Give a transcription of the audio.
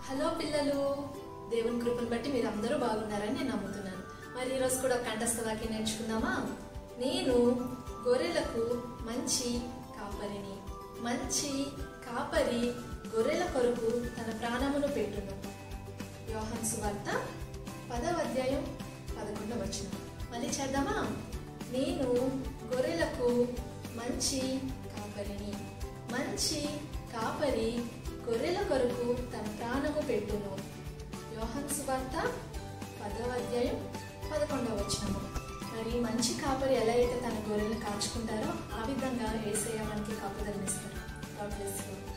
Hello పిల్లలు దేవుని కృపను బట్టి మీరు అందరూ బాగున్నారని నేను నమ్ముతున్నాను మరి ఈరోజు కూడా కంఠస్థ వాక్యం నేర్చుకుందామా నేను గొర్రెలకు మంచి కాపరిని మంచి కాపరి గొర్రెల కొరకు తన ప్రాణమును పెట్టును యోహన్ సువార్త పదవ అధ్యాయం పదకొండవ వచనం మళ్ళీ చేద్దామా నేను గొర్రెలకు మంచి కాపరిని మంచి కాపరి గొర్రెల కొరకు తన ప్రాణము పెట్టును యోహన్ సువార్త పదవ అధ్యాయం పదకొండవ వచనము మరి మంచి కాపరి ఎలా అయితే తన గొర్రెలను కాచుకుంటారో ఆ విధంగా ఏసయ్య మనకి కాపుదలనిస్తారు God bless you.